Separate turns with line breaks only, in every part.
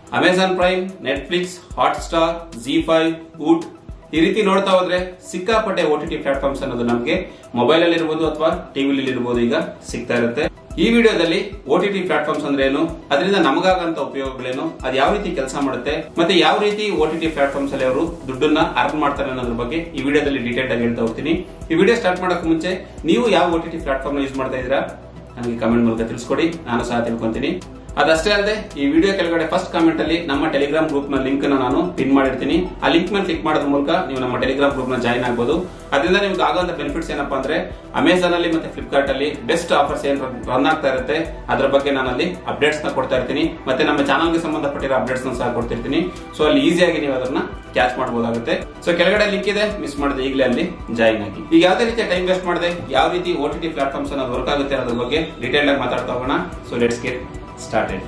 Amazon Prime Netflix Hotstar Zee five Voot ಈ ರೀತಿ ನೋಡ್ತಾ ಹೋದ್ರೆ ಸಿಕ್ಕಾಪಟ್ಟೆ ಓ ಟಿ ಟಿ ಪ್ಲಾಟ್ಫಾರ್ಮ್ಸ್ ಅನ್ನೋದು ನಮಗೆ ಮೊಬೈಲ್ ಅಲ್ಲಿ ಇರ್ಬೋದು ಅಥವಾ ಟಿವಿಲಿ ಇರ್ಬೋದು ಈಗ ಸಿಗ್ತಾ ಇರುತ್ತೆ ಈ ವಿಡಿಯೋದಲ್ಲಿ ಓ ಟಿ ಟಿ ಪ್ಲಾಟ್ಫಾರ್ಮ್ಸ್ ಅಂದ್ರೆ ಏನು ಅದರಿಂದ ನಮಗಾಗಂತ ಉಪಯೋಗಗಳೇನು ಅದು ಯಾವ ರೀತಿ ಕೆಲಸ ಮಾಡುತ್ತೆ ಮತ್ತೆ ಯಾವ ರೀತಿ ಓ ಟಿ ಟಿ ಪ್ಲಾಟ್ಫಾರ್ಮ್ಸ್ ಅಲ್ಲಿ ಅವರು ದುಡ್ಡನ್ನ ಅರ್ನ್ ಮಾಡ್ತಾರೆ ಅನ್ನೋದ್ರ ಬಗ್ಗೆ ಈ ವಿಡಿಯೋದಲ್ಲಿ ಡೀಟೇಲ್ ಆಗಿ ಹೇಳ್ತಾ ಹೋಗ್ತೀನಿ ಈ ವಿಡಿಯೋ ಸ್ಟಾರ್ಟ್ ಮಾಡಕ್ ಮುಂಚೆ ನೀವು ಯಾವ O T T platform use ಮಾಡ್ತಾ ಇದ್ದೀರಾ ನನಗೆ ಕಮೆಂಟ್ ಮೂಲಕ ತಿಳಿಸ್ಕೊಡಿ ನಾನು ಸಹ ತಿಳ್ಕೊಂತೀನಿ ಅದಷ್ಟೇ ಅಲ್ಲದೆ ಈ ವಿಡಿಯೋ ಕೆಳಗಡೆ ಫಸ್ಟ್ ಕಾಮೆಂಟ್ ಅಲ್ಲಿ ನಮ್ಮ ಟೆಲಿಗ್ರಾಮ್ ಗ್ರೂಪ್ ನ ಲಿಂಕ್ ನಾನು ಪಿನ್ ಮಾಡಿರ್ತೀನಿ ಆ ಲಿಂಕ್ ಮೇಲೆ ಕ್ಲಿಕ್ ಮಾಡೋದ್ರ ಮೂಲಕ ನೀವು ನಮ್ಮ ಟೆಲಿಗ್ರಾಮ್ ಗ್ರೂಪ್ ನ ಜಾಯ್ನ್ ಆಗಬಹುದು ಅದರಿಂದ ನಿಮ್ಗೆ ಆಗುವಂತ ಬೆನಿಫಿಟ್ಸ್ ಏನಪ್ಪಾ ಅಂದ್ರೆ ಅಮೆಜಾನ್ ಅಲ್ಲಿ ಮತ್ತೆ ಫ್ಲಿಪ್ಕಾರ್ಟ್ ಅಲ್ಲಿ ಬೆಸ್ಟ್ ಆಫರ್ಸ್ ಏನ್ ರನ್ ಆಗ್ತಾ ಇರುತ್ತೆ ಅದ್ರ ಬಗ್ಗೆ ನಾನು ಅಲ್ಲಿ ಅಪ್ಡೇಟ್ಸ್ ನ ಕೊಡ್ತಾ ಇರ್ತೀನಿ ಮತ್ತೆ ನಮ್ಮ ಚಾನಲ್ ಗೆ ಸಂಬಂಧಪಟ್ಟಿರೋ ಅಪ್ಡೇಟ್ಸ್ ನ ಸಹ ಕೊಡ್ತಿರ್ತೀನಿ ಸೊ ಅಲ್ಲಿ ಈಸಿಯಾಗಿ ನೀವು ಅದನ್ನ ಕ್ಯಾಚ್ ಮಾಡಬಹುದಾಗುತ್ತೆ ಸೊ ಕೆಳಗಡೆ ಲಿಂಕ್ ಇದೆ ಮಿಸ್ ಮಾಡದೆ ಈಗಲೇ ಅಲ್ಲಿ ಜಾಯಿನ್ ಆಗಿ ಈಗ ಯಾವುದೇ ರೀತಿಯ ಟೈಮ್ ವೇಸ್ಟ್ ಮಾಡದೆ ಯಾವ ರೀತಿ ಓ ಟಿ ಟಿ ಪ್ಲಾಟ್ಫಾರ್ಮ್ಸ್ ಅನ್ನೋದು ವರ್ಕ್ ಆಗುತ್ತೆ ಅನ್ನೋದ್ರ ಬಗ್ಗೆ ಡೀಟೇಲ್ ಆಗಿ ಮಾತಾಡ್ತಾ ಹೋಗೋಣ so let's get started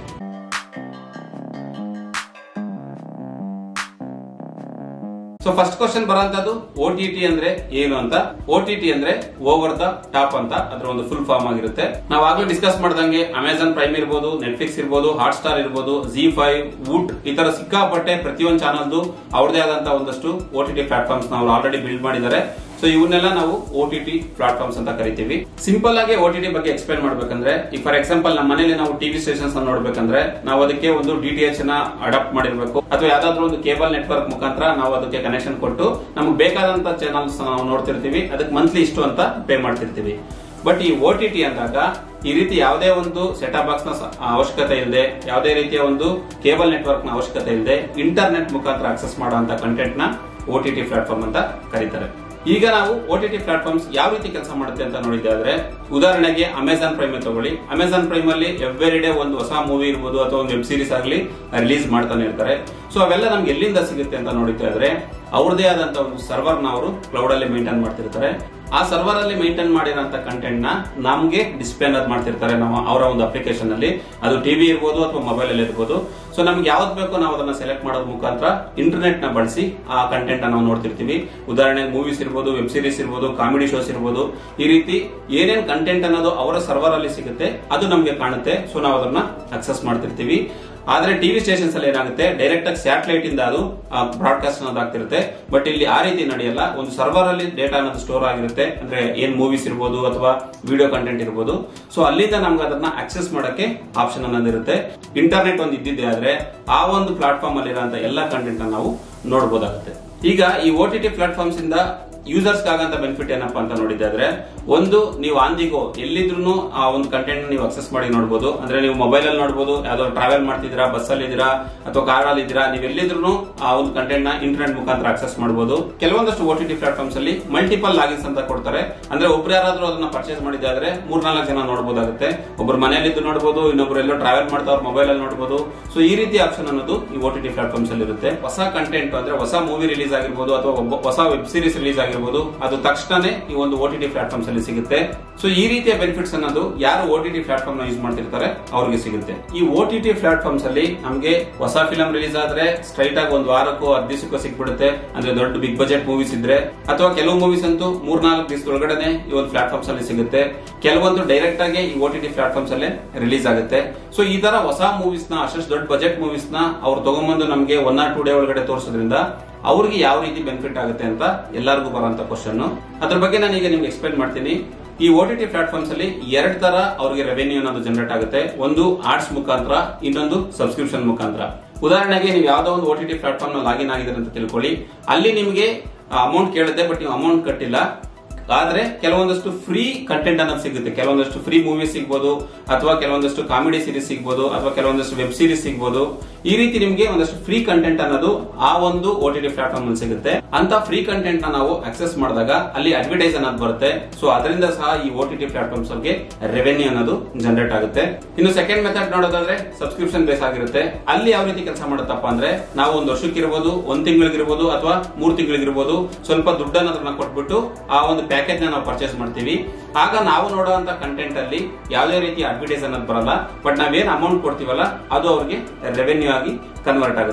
so first question ಬರೋಂತದ್ದು ಓ ಟಿ ಟಿ ಅಂದ್ರೆ ಏನು ಅಂತ ಓ ಟಿ ಟಿ ಅಂದ್ರೆ ಓವರ್ ದ ಟಾಪ್ ಅಂತ ಅದ್ರ ಒಂದು ಫುಲ್ ಫಾರ್ಮ್ ಆಗಿರುತ್ತೆ ನಾವು ಆಗ್ಲೇ ಡಿಸ್ಕಸ್ ಮಾಡ್ದಂಗೆ ಅಮೆಜಾನ್ ಪ್ರೈಮ್ ಇರ್ಬೋದು ನೆಟ್ಫ್ಲಿಕ್ಸ್ ಇರ್ಬೋದು ಹಾಟ್ ಸ್ಟಾರ್ ಇರ್ಬೋದು ಜಿ ಫೈವ್ ವುಡ್ ಈ ತರ ಸಿಕ್ಕಾಪಟ್ಟೆ ಪ್ರತಿಯೊಂದು ಚಾನಲ್ದು ಅವ್ರದೇ ಆದಂತಹ ಒಂದಷ್ಟು ಓ ಟಿ ಟಿ ಪ್ಲಾಟ್ಫಾರ್ಮ್ಸ್ ನಾವು ಆಲ್ರೆಡಿ ಬಿಲ್ಡ್ ಮಾಡಿದ್ದಾರೆ ಸೊ ಇವನ್ನೆಲ್ಲ ನಾವು ಓ ಟಿ ಟಿ ಪ್ಲಾಟ್ಫಾರ್ಮ್ಸ್ ಅಂತ ಕರಿತೀವಿ ಸಿಂಪಲ್ ಆಗಿ ಓ ಟಿ ಟಿ ಬಗ್ಗೆ ಎಕ್ಸ್ಪ್ಲೈನ್ ಮಾಡ್ಬೇಕಂದ್ರೆ ಈಗ ಫಾರ್ ಎಕ್ಸಾಂಪಲ್ ನಮ್ಮ ಮನೇಲಿ ನಾವು ಟಿವಿ ಸ್ಟೇಷನ್ಸ್ ಅನ್ನು ನೋಡ್ಬೇಕಂದ್ರೆ ನಾವು ಅದಕ್ಕೆ ಒಂದು ಡಿ ಟಿ ಎಚ್ ನ ಅಡಾಪ್ಟ್ ಮಾಡಿರ್ಬೇಕು ಅಥವಾ ಯಾವ್ದಾದ್ರು ಒಂದು ಕೇಬಲ್ ನೆಟ್ವರ್ಕ್ ಮುಖಾಂತರ ನಾವು ಅದಕ್ಕೆ ಕನೆಕ್ಷನ್ ಕೊಟ್ಟು ನಮ್ಗೆ ಬೇಕಾದಂತ ಚಾನಲ್ಸ್ ನಾವು ನೋಡ್ತಿರ್ತೀವಿ ಅದಕ್ಕೆ ಮಂತ್ಲಿ ಇಷ್ಟು ಅಂತ ಪೇ ಮಾಡ್ತಿರ್ತೀವಿ ಬಟ್ ಈ ಓ ಟಿ ಟಿ ಅಂದಾಗ ಈ ರೀತಿ ಯಾವುದೇ ಒಂದು ಸೆಟಾ ಬಾಕ್ಸ್ ನ ಸ- ಅವಶ್ಯಕತೆ ಇಲ್ಲದೆ ಯಾವುದೇ ರೀತಿಯ ಒಂದು ಕೇಬಲ್ ನೆಟ್ವರ್ಕ್ ನ ಅವಶ್ಯಕತೆ ಇಲ್ಲದೆ ಇಂಟರ್ನೆಟ್ ಮುಖಾಂತರ ಆಕ್ಸೆಸ್ ಮಾಡುವಂತ ಕಂಟೆಂಟ್ ನ ಓ ಟಿ ಟಿ ಪ್ಲಾಟ್ಫಾರ್ಮ್ ಅಂತ ಕರೀತಾರೆ ಈಗ ನಾವು ಓ ಟಿ ಟಿ ಪ್ಲಾಟ್ಫಾರ್ಮ್ಸ್ ಯಾವ ರೀತಿ ಕೆಲಸ ಮಾಡುತ್ತೆ ಅಂತ ನೋಡಿದ್ರೆ ಉದಾಹರಣೆಗೆ ಅಮೆಜಾನ್ ಪ್ರೈಮ್ ತಗೊಳ್ಳಿ ಅಮೆಜಾನ್ ಪ್ರೈಮ್ ಅಲ್ಲಿ ಎವ್ರಿ ಡೇ ಒಂದು ಹೊಸ ಮೂವಿ ಇರ್ಬೋದು ಅಥವಾ ಒಂದು ವೆಬ್ ಸೀರೀಸ್ ಆಗಲಿ ರಿಲೀಸ್ ಮಾಡ್ತಾನೆ ಇರ್ತಾರೆ ಸೊ ಅವೆಲ್ಲ ನಮ್ಗೆ ಎಲ್ಲಿಂದ ಸಿಗುತ್ತೆ ಅಂತ ನೋಡಿದ್ರೆ ಇದ್ರೆ ಅವ್ರದೇ ಆದಂತ ಒಂದು ಸರ್ವರ್ ನ ಅವರು ಕ್ಲೌಡ್ ಅಲ್ಲಿ ಮೇಂಟೈನ್ ಮಾಡ್ತಿರ್ತಾರೆ ಆ ಸರ್ವರ್ ಅಲ್ಲಿ ಮೇಂಟೈನ್ ಮಾಡಿರೋಂತ ಕಂಟೆಂಟ್ ನ ನಮ್ಗೆ ಡಿಸ್ಪ್ಲೇ ಅನ್ನೋದು ಮಾಡ್ತಿರ್ತಾರೆ ನಾವು ಅವರ ಒಂದು ಅಪ್ಲಿಕೇಶನ್ ಅಲ್ಲಿ ಅದು ಟಿವಿ ಇರ್ಬೋದು ಅಥವಾ ಮೊಬೈಲ್ ಅಲ್ಲಿ ಇರ್ಬೋದು ಸೊ ನಮ್ಗೆ ಯಾವ್ದು ಬೇಕೋ ನಾವು ಅದನ್ನ ಸೆಲೆಕ್ಟ್ ಮಾಡೋದ್ ಮುಖಾಂತರ ಇಂಟರ್ನೆಟ್ ನ ಬಳಸಿ ಆ ಕಂಟೆಂಟ್ ನಾವು ನೋಡ್ತಿರ್ತೀವಿ ಉದಾಹರಣೆಗೆ ಮೂವೀಸ್ ಇರ್ಬೋದು ವೆಬ್ ಸೀರೀಸ್ ಇರ್ಬೋದು ಕಾಮಿಡಿ ಶೋಸ್ ಇರ್ಬೋದು ಈ ರೀತಿ ಏನೇನ್ ಕಂಟೆಂಟ್ ಅನ್ನೋದು ಅವರ ಸರ್ವರ್ ಅಲ್ಲಿ ಸಿಗುತ್ತೆ ಅದು ನಮ್ಗೆ ಕಾಣುತ್ತೆ ಸೊ ನಾವು ಅದನ್ನ ಅಕ್ಸೆಸ್ ಮಾಡ್ತಿರ್ತೀವಿ ಆದ್ರೆ ಟಿವಿ ಸ್ಟೇಷನ್ಸ್ ಅಲ್ಲಿ ಏನಾಗುತ್ತೆ ಡೈರೆಕ್ಟ್ ಆಗಿ ಸ್ಯಾಟಲೈಟ್ ಇಂದ ಅದು ಬ್ರಾಡ್ಕಾಸ್ಟ್ ಅನ್ನೋದು ಆಗ್ತಿರುತ್ತೆ ಬಟ್ ಇಲ್ಲಿ ಆ ರೀತಿ ನಡೆಯಲ್ಲ ಒಂದು ಸರ್ವರ್ ಅಲ್ಲಿ ಡೇಟಾ ಅನ್ನೋದು ಸ್ಟೋರ್ ಆಗಿರುತ್ತೆ ಅಂದ್ರೆ ಏನ್ ಮೂವೀಸ್ ಇರ್ಬೋದು ಅಥವಾ ವಿಡಿಯೋ ಕಂಟೆಂಟ್ ಇರ್ಬೋದು ಸೊ ಅಲ್ಲಿಂದ ನಮ್ಗೆ ಅದನ್ನ ಆಕ್ಸೆಸ್ ಮಾಡಕ್ಕೆ ಆಪ್ಷನ್ ಅನ್ನೋದಿರುತ್ತೆ ಇಂಟರ್ನೆಟ್ ಒಂದು ಇದ್ದಿದ್ದೆ ಆದ್ರೆ ಆ ಒಂದು ಪ್ಲಾಟ್ಫಾರ್ಮ್ ಅಲ್ಲಿ ಇರುವಂತ ಎಲ್ಲಾ ಕಂಟೆಂಟ್ ನಾವು ನೋಡಬಹುದಾಗುತ್ತೆ ಈಗ ಈ ಓ ಟಿ ಟಿ ಪ್ಲಾಟ್ಫಾರ್ಮ್ಸ್ ಇಂದ ಯೂಸರ್ಸ್ ಆಗಂತ ಬೆನಿಫಿಟ್ ಏನಪ್ಪಾ ಅಂತ ನೋಡಿದ್ರೆ ಒಂದು ನೀವು ಆಂದಿಗೋ ಎಲ್ಲಿದ್ರು ಆ ಒಂದು ಕಂಟೆಂಟ್ ನೀವು ಅಕ್ಸೆಸ್ ಮಾಡಿ ನೋಡಬಹುದು ಅಂದ್ರೆ ನೀವು ಮೊಬೈಲ್ ಅಲ್ಲಿ ನೋಡಬಹುದು ಯಾವ್ದೋ ಟ್ರಾವೆಲ್ ಮಾಡ್ತಿದ್ದೀರಾ ಬಸ್ ಅಲ್ಲಿ ಇದ್ದೀರಾ ಅಥವಾ ಕಾರ್ ಅಲ್ಲಿ ಇದ್ದೀರಾ ನೀವು ಎಲ್ಲಿದ್ರು ಆ ಒಂದು ಕಂಟೆಂಟ್ ನ ಇಂಟರ್ನೆಟ್ ಮುಖಾಂತರ ಆಕ್ಸೆಸ್ ಮಾಡಬಹುದು ಕೆಲವೊಂದಷ್ಟು ಓ ಟಿ ಟಿ ಪ್ಲಾಟ್ಫಾರ್ಮ್ಸ್ ಅಲ್ಲಿ ಮಲ್ಟಿಪಲ್ ಲಾಗಿನ್ಸ್ ಅಂತ ಕೊಡ್ತಾರೆ ಅಂದ್ರೆ ಒಬ್ರು ಯಾರಾದ್ರೂ ಅದನ್ನ ಪರ್ಚೇಸ್ ಮಾಡಿದ್ರೆ ಮೂರ್ನಾಲ್ಕು ಜನ ನೋಡಬಹುದಾಗುತ್ತೆ ಒಬ್ರು ಮನೆಯಲ್ಲಿದ್ದು ನೋಡಬಹುದು ಇನ್ನೊಬ್ರು ಎಲ್ಲೋ ಟ್ರಾವೆಲ್ ಮಾಡ್ತಾವ್ರ ಮೊಬೈಲ್ ಅಲ್ಲಿ ನೋಡಬಹುದು ಸೊ ಈ ರೀತಿ ಆಪ್ಷನ್ ಅನ್ನೋದು ಈ ಓ ಟಿ ಟಿ ಪ್ಲಾಟ್ಫಾರ್ಮ್ಸ್ ಅಲ್ಲಿ ಇರುತ್ತೆ ಹೊಸ ಕಂಟೆಂಟ್ ಅಂದ್ರೆ ಹೊಸ ಮೂವಿ ರಿಲೀಸ್ ಆಗಿರ್ಬೋದು ಅಥವಾ ಒಬ್ಬ ಹೊಸ ವೆಬ್ ಸೀರೀಸ್ ರಿಲೀಸ್ ಆಗಿರ್ಬೋದು ಅದು ತಕ್ಷಣನೇ ಈ ಒಂದು ಓ ಟಿ ಟಿ ಪ್ಲಾಟ್ಫಾರ್ಮ್ಸ್ ಅಲ್ಲಿ ಸಿಗುತ್ತೆ ಸೊ ಈ ರೀತಿಯ ಬೆನಿಫಿಟ್ಸ್ ಅನ್ನೋದು ಯಾರು ಓ ಟಿ ಟಿ ಪ್ಲಾಟ್ಫಾರ್ಮ್ ನ ಯೂಸ್ ಮಾಡ್ತಿರ್ತಾರೆ ಅವ್ರಿಗೆ ಸಿಗುತ್ತೆ ಈ ಓ ಟಿ ಟಿ ಪ್ಲಾಟ್ಫಾರ್ಮ್ಸ್ ಅಲ್ಲಿ ನಮಗೆ ಹೊಸ ಫಿಲಂ ರಿಲೀಸ್ ಆದ್ರೆ ಸ್ಟ್ರೈಟ್ ಆಗಿ ಒಂದು ವಾರಕ್ಕೂ ಹತ್ತು ದಿವಸಕ್ಕೂ ಸಿಕ್ಬಿಡುತ್ತೆ ಅಂದ್ರೆ ದೊಡ್ಡ ಬಿಗ್ ಬಜೆಟ್ ಮೂವೀಸ್ ಇದ್ರೆ ಅಥವಾ ಕೆಲವು ಮೂವೀಸ್ ಅಂತೂ ಮೂರ್ನಾಲ್ಕು ದಿವಸದೊಳಗಡೆ ಈ ಒಂದು ಪ್ಲಾಟ್ಫಾರ್ಮ್ಸ್ ಅಲ್ಲಿ ಸಿಗುತ್ತೆ ಕೆಲವೊಂದು ಡೈರೆಕ್ಟ್ ಆಗಿ ಈ ಓ ಟಿ ಟಿ ಪ್ಲಾಟ್ಫಾರ್ಮ್ಸ್ ಅಲ್ಲೇ ರಿಲೀಸ್ ಆಗುತ್ತೆ ಸೊ ಈ ತರ ಹೊಸ ಮೂವೀಸ್ ನ ಅಷ್ಟು ದೊಡ್ಡ ಬಜೆಟ್ ಮೂವೀಸ್ ನ ಅವ್ರು ತಗೊಂಬಂದು ನಮಗೆ ಒನ್ ಆರ್ ಟೂ ಡೇ ಒಳಗಡೆ ತೋರಿಸೋದ್ರಿಂದ ಅವ್ರಿಗೆ ಯಾವ ರೀತಿ ಬೆನಿಫಿಟ್ ಆಗುತ್ತೆ ಅಂತ ಎಲ್ಲರಿಗೂ ಬರುವಂತ ಕ್ವಶನ್ ಅದ್ರ ಬಗ್ಗೆ ನಾನು ಈಗ ನಿಮ್ಗೆ ಎಕ್ಸ್ಪ್ಲೈನ್ ಮಾಡ್ತೀನಿ ಈ ಓ ಟಿ ಟಿ ಪ್ಲಾಟ್ಫಾರ್ಮ್ಸ್ ಅಲ್ಲಿ ಎರಡ್ ತರ ಅವ್ರಿಗೆ ರೆವೆನ್ಯೂ ಅನ್ನೋದು ಜನರೇಟ್ ಆಗುತ್ತೆ ಒಂದು ಆರ್ಟ್ಸ್ ಮುಖಾಂತರ ಇನ್ನೊಂದು ಸಬ್ಸ್ಕ್ರಿಪ್ಷನ್ ಮುಖಾಂತರ ಉದಾಹರಣೆಗೆ ನೀವು ಯಾವ್ದೋ ಒಂದು ಓ ಟಿ ಟಿ ಪ್ಲಾಟ್ಫಾರ್ಮ್ ನ ಲಾಗಿನ್ ಆಗಿದ್ರೆ ಅಂತ ತಿಳ್ಕೊಳ್ಳಿ ಅಲ್ಲಿ ನಿಮಗೆ ಅಮೌಂಟ್ ಕೇಳುತ್ತೆ ಬಟ್ ನೀವು ಅಮೌಂಟ್ ಕಟ್ಟಿಲ್ಲ ಆದ್ರೆ ಕೆಲವೊಂದಷ್ಟು ಫ್ರೀ ಕಂಟೆಂಟ್ ಅನ್ನೋದು ಸಿಗುತ್ತೆ ಕೆಲವೊಂದಷ್ಟು ಫ್ರೀ ಮೂವೀಸ್ ಸಿಗ್ಬೋದು ಅಥವಾ ಕೆಲವೊಂದಷ್ಟು ಕಾಮಿಡಿ ಸೀರೀಸ್ ಸಿಗ್ಬೋದು ಅಥವಾ ಕೆಲವೊಂದಷ್ಟು ವೆಬ್ ಸೀರೀಸ್ ಸಿಗ್ಬೋದು ಈ ರೀತಿ ನಿಮಗೆ ಒಂದಷ್ಟು ಫ್ರೀ ಕಂಟೆಂಟ್ ಅನ್ನೋದು ಆ ಒಂದು ಓ ಟಿ ಟಿ ಪ್ಲಾಟ್ಫಾರ್ಮ್ ಅಲ್ಲಿ ಸಿಗುತ್ತೆ ಅಂತ ಫ್ರೀ ಕಂಟೆಂಟ್ ನ ನಾವು ಅಕ್ಸೆಸ್ ಮಾಡಿದಾಗ ಅಲ್ಲಿ ಅಡ್ವರ್ಟೈಸ್ ಅನ್ನೋದು ಬರುತ್ತೆ ಸೊ ಅದರಿಂದ ಸಹ ಈ ಓ ಟಿ ಟಿ ಪ್ಲಾಟ್ಫಾರ್ಮ್ಸ್ ಅವ್ರಿಗೆ ರೆವೆನ್ಯೂ ಅನ್ನೋದು ಜನರೇಟ್ ಆಗುತ್ತೆ ಇನ್ನು ಸೆಕೆಂಡ್ ಮೆಥಡ್ ನೋಡೋದಾದ್ರೆ ಸಬ್ಸ್ಕ್ರಿಪ್ಷನ್ ಬೇಸ್ ಆಗಿರುತ್ತೆ ಅಲ್ಲಿ ಯಾವ ರೀತಿ ಕೆಲಸ ಮಾಡುತ್ತಪ್ಪ ಅಂದ್ರೆ ನಾವು ಒಂದು ವರ್ಷಕ್ಕಿರ್ಬೋದು ಒಂದ್ ತಿಂಗಳಿಗಿರ್ಬೋದು ಅಥವಾ ಮೂರ್ ತಿಂಗಳಿಗಿರ್ಬೋದು ಸ್ವಲ್ಪ ದುಡ್ಡನ್ನ ಅದನ್ನ ಕೊಟ್ಬಿಟ್ಟು ಆ ಒಂದು ಪ್ಯಾಕೇಜ್ ನಾವು ಪರ್ಚೇಸ್ ಮಾಡ್ತೀವಿ ಆಗ ನಾವು ನೋಡುವಂತ ಕಂಟೆಂಟ್ ಅಲ್ಲಿ ಯಾವುದೇ ರೀತಿ ಅಡ್ವರ್ಟೈಸ್ ಅನ್ನೋದು ಬರಲ್ಲ ಬಟ್ ನಾವೇನ್ ಅಮೌಂಟ್ ಕೊಡ್ತೀವಲ್ಲ ಅದು ಅವ್ರಿಗೆ ರೆವೆನ್ಯೂ ಆಗಿ ಕನ್ವರ್ಟ್ ಆಗುತ್ತೆ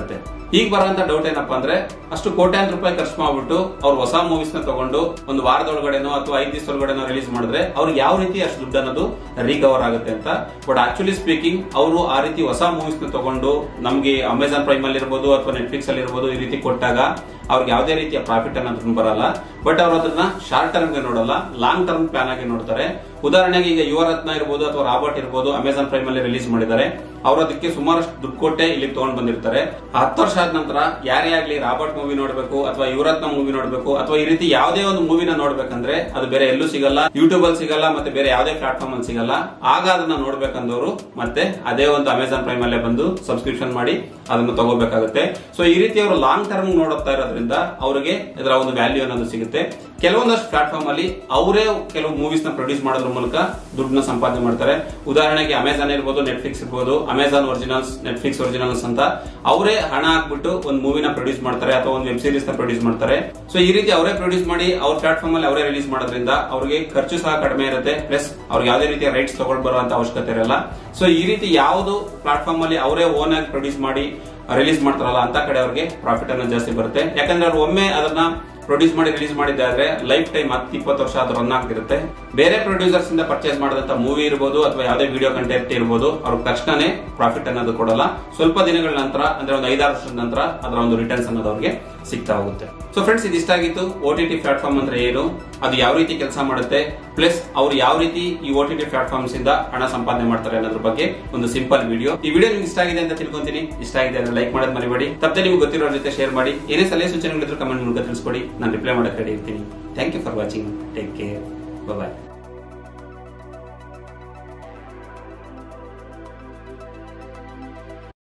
ಈಗ ಬರೋಂತ ಡೌಟ್ ಏನಪ್ಪಾ ಅಂದ್ರೆ ಅಷ್ಟು ಕೋಟ್ಯಾಂತರ ರೂಪಾಯಿ ಖರ್ಚು ಮಾಡ್ಬಿಟ್ಟು ಅವ್ರು ಹೊಸ ಮೂವೀಸ್ ನ ತಗೊಂಡು ಒಂದು ವಾರದೊಳಗಡೆನೋ ಅಥವಾ ಐದು ದಿವಸದೊಳಗಡೆನೋ ರಿಲೀಸ್ ಮಾಡಿದ್ರೆ ಅವ್ರಿಗೆ ಯಾವ ರೀತಿ ಅಷ್ಟು ದುಡ್ಡು ಅನ್ನೋದು ರಿಕವರ್ ಆಗುತ್ತೆ ಅಂತ ಬಟ್ ಆಕ್ಚುಲಿ ಸ್ಪೀಕಿಂಗ್ ಅವರು ಆ ರೀತಿ ಹೊಸ ಮೂವೀಸ್ ನ ತಗೊಂಡು ನಮ್ಗೆ ಅಮೆಜಾನ್ ಪ್ರೈಮ್ ಅಲ್ಲಿ ಇರ್ಬೋದು ಅಥವಾ ನೆಟ್ಫ್ಲಿಕ್ಸ್ ಅಲ್ಲಿ ಇರ್ಬೋದು ಈ ರೀತಿ ಕೊಟ್ಟಾಗ ಅವ್ರಿಗೆ ಯಾವುದೇ ರೀತಿಯ ಪ್ರಾಫಿಟ್ ಅನ್ನೋದನ್ನ ಬರಲ್ಲ ಬಟ್ ಅವ್ರು ಅದನ್ನ ಶಾರ್ಟ್ ಟರ್ಮ್ ಗೆ ನೋಡಲ್ಲ ಲಾಂಗ್ ಟರ್ಮ್ ಪ್ಲಾನ್ ಆಗಿ ನೋಡ್ತಾರೆ ಉದಾಹರಣೆಗೆ ಈಗ ಯುವರತ್ನ ಇರ್ಬೋದು ಅಥವಾ ರಾಬರ್ಟ್ ಇರ್ಬೋದು ಅಮೆಜಾನ್ ಪ್ರೈಮ್ ಅಲ್ಲಿ ರಿಲೀಸ್ ಮಾಡಿದ್ದಾರೆ ಅವ್ರು ಅದಕ್ಕೆ ಸುಮಾರಷ್ಟು ದುಡ್ಡು ಕೊಟ್ಟೆ ಇಲ್ಲಿ ತಗೊಂಡ್ ಬಂದಿರ್ತಾರೆ ಹತ್ತು ವರ್ಷ ಆದ ನಂತರ ಯಾರೇ ಆಗ್ಲಿ ರಾಬರ್ಟ್ ಮೂವಿ ನೋಡ್ಬೇಕು ಅಥವಾ ಯುವರತ್ನ ಮೂವಿ ನೋಡ್ಬೇಕು ಅಥವಾ ಈ ರೀತಿ ಯಾವುದೇ ಒಂದು ಮೂವಿನ ನೋಡ್ಬೇಕಂದ್ರೆ ಅದು ಬೇರೆ ಎಲ್ಲೂ ಸಿಗಲ್ಲ ಯೂಟ್ಯೂಬ್ ಅಲ್ಲಿ ಸಿಗಲ್ಲ ಮತ್ತೆ ಬೇರೆ ಯಾವುದೇ ಪ್ಲಾಟ್ಫಾರ್ಮ್ ಅಲ್ಲಿ ಸಿಗಲ್ಲ ಆಗ ಅದನ್ನ ನೋಡ್ಬೇಕಂದವರು ಮತ್ತೆ ಅದೇ ಒಂದು ಅಮೆಜಾನ್ ಪ್ರೈಮ್ ಅಲ್ಲೇ ಬಂದು ಸಬ್ಸ್ಕ್ರಿಪ್ಷನ್ ಮಾಡಿ ಅದನ್ನು ತಗೋಬೇಕಾಗುತ್ತೆ ಸೊ ಈ ರೀತಿ ಅವರು ಲಾಂಗ್ ಟರ್ಮ್ ನೋಡುತ್ತಾ ಇರೋದ್ರಿಂದ ಅವರಿಗೆ ಇದರ ಒಂದು ವ್ಯಾಲ್ಯೂ ಅನ್ನೋದು ಸಿಗುತ್ತೆ ಕೆಲವೊಂದಷ್ಟು ಪ್ಲಾಟ್ಫಾರ್ಮ್ ಅಲ್ಲಿ ಅವರೇ ಕೆಲವು ಮೂವೀಸ್ ನ ಪ್ರೊಡ್ಯೂಸ್ ಮಾಡೋದ್ರ ಮೂಲಕ ದುಡ್ಡನ್ನ ಸಂಪಾದನೆ ಮಾಡ್ತಾರೆ ಉದಾಹರಣೆಗೆ ಅಮೆಜಾನ್ ಇರ್ಬೋದು ನೆಟ್ಫ್ಲಿಕ್ಸ್ ಇರ್ಬೋದು ಅಮೆಜಾನ್ ಒರಿಜಿನಲ್ಸ್ ನೆಟ್ಫ್ಲಿಕ್ಸ್ ಒರಿಜಿನಲ್ಸ್ ಅಂತ ಅವರೇ ಹಣ ಹಾಕ್ಬಿಟ್ಟು ಒಂದು ಮೂವಿನ ಪ್ರೊಡ್ಯೂಸ್ ಮಾಡ್ತಾರೆ ಅಥವಾ ಒಂದು ವೆಬ್ ಸೀರೀಸ್ ನ ಪ್ರೊಡ್ಯೂಸ್ ಮಾಡ್ತಾರೆ ಸೊ ಈ ರೀತಿ ಅವರೇ ಪ್ರೊಡ್ಯೂಸ್ ಮಾಡಿ ಅವ್ರ ಪ್ಲಾಟ್ಫಾರ್ಮ್ ಅಲ್ಲಿ ಅವರೇ ರಿಲೀಸ್ ಮಾಡೋದ್ರಿಂದ ಅವರಿಗೆ ಖರ್ಚು ಸಹ ಕಡಿಮೆ ಇರುತ್ತೆ ಪ್ಲಸ್ ಅವ್ರಿಗೆ ಯಾವುದೇ ರೀತಿಯ ರೈಟ್ಸ್ ತಗೊಂಡ್ ಬರುವಂತ ಅವಶ್ಯಕತೆ ಇರಲ್ಲ ಸೊ ಈ ರೀತಿ ಯಾವುದು ಪ್ಲಾಟ್ಫಾರ್ಮ್ ಅಲ್ಲಿ ಅವರೇ ಓನ್ ಆಗಿ ಪ್ರೊಡ್ಯೂಸ್ ಮಾಡಿ ರಿಲೀಸ್ ಮಾಡ್ತಾರಲ್ಲ ಅಂತ ಕಡೆ ಅವ್ರಿಗೆ ಪ್ರಾಫಿಟ್ ಅನ್ನೋದು ಜಾಸ್ತಿ ಬರುತ್ತೆ ಯಾಕಂದ್ರೆ ಅವ್ರು ಒಮ್ಮೆ ಅದನ್ನ ಪ್ರೊಡ್ಯೂಸ್ ಮಾಡಿ ರಿಲೀಸ್ ಮಾಡಿದ್ದಾದ್ರೆ ಲೈಫ್ ಟೈಮ್ ಹತ್ತು ಇಪ್ಪತ್ತು ವರ್ಷ ಅದು ರನ್ ಆಗ್ತಿರುತ್ತೆ ಬೇರೆ ಪ್ರೊಡ್ಯೂಸರ್ಸ್ ಇಂದ ಪರ್ಚೇಸ್ ಮಾಡಿದಂತ ಮೂವಿ ಇರ್ಬೋದು ಅಥವಾ ಯಾವುದೇ ವಿಡಿಯೋ ಕಂಟೆಂಟ್ ಇರ್ಬೋದು ಅವ್ರಿಗೆ ತಕ್ಷಣನೇ ಪ್ರಾಫಿಟ್ ಅನ್ನೋದು ಕೊಡಲ್ಲ ಸ್ವಲ್ಪ ದಿನಗಳ ನಂತರ ಅಂದ್ರೆ ಒಂದು ಐದಾರು ವರ್ಷದ ನಂತರ ಅದರ ಒಂದು ರಿಟರ್ನ್ಸ್ ಅನ್ನೋದು ಅವ್ರಿಗೆ ಸಿಗ್ತಾ ಹೋಗುತ್ತೆ ಸೊ ಫ್ರೆಂಡ್ಸ್ ಇದಿಷ್ಟಾಗಿತ್ತು ಓ ಟಿ ಟಿ ಪ್ಲಾಟ್ಫಾರ್ಮ್ ಅಂದ್ರೆ ಏನು ಅದು ಯಾವ ರೀತಿ ಕೆಲಸ ಮಾಡುತ್ತೆ ಪ್ಲಸ್ ಅವ್ರು ಯಾವ ರೀತಿ ಈ ಓ ಟಿ ಟಿ ಪ್ಲಾಟ್ಫಾರ್ಮ್ಸ್ ಇಂದ ಹಣ ಸಂಪಾದನೆ ಮಾಡ್ತಾರೆ ಅನ್ನೋದ್ರ ಬಗ್ಗೆ ಒಂದು ಸಿಂಪಲ್ ವಿಡಿಯೋ ಈ ವಿಡಿಯೋ ನಿಮ್ಗೆ ಇಷ್ಟ ಆಗಿದೆ ಅಂತ ತಿಳ್ಕೊಂತೀನಿ ಇಷ್ಟ ಆಗಿದೆ ಅಂದ್ರೆ ಲೈಕ್ ಮಾಡೋದು ಮರಿಬೇಡಿ ತಪ್ಪದೆ ನಿಮ್ಗೆ ಗೊತ್ತಿರೋ ಜೊತೆ ಶೇರ್ ಮಾಡಿ ಏನೇ ಸಲಹೆ ಸೂಚನೆಗಳಿದ್ರು ಕಮೆಂಟ್ ಮೂಲಕ ತಿಳಿಸ್ಕೊಡಿ ನಾನು ರಿಪ್ಲೈ ಮಾಡಕ್ಕೆ ರೆಡಿ ಇರ್ತೀನಿ thank you for watching take care bye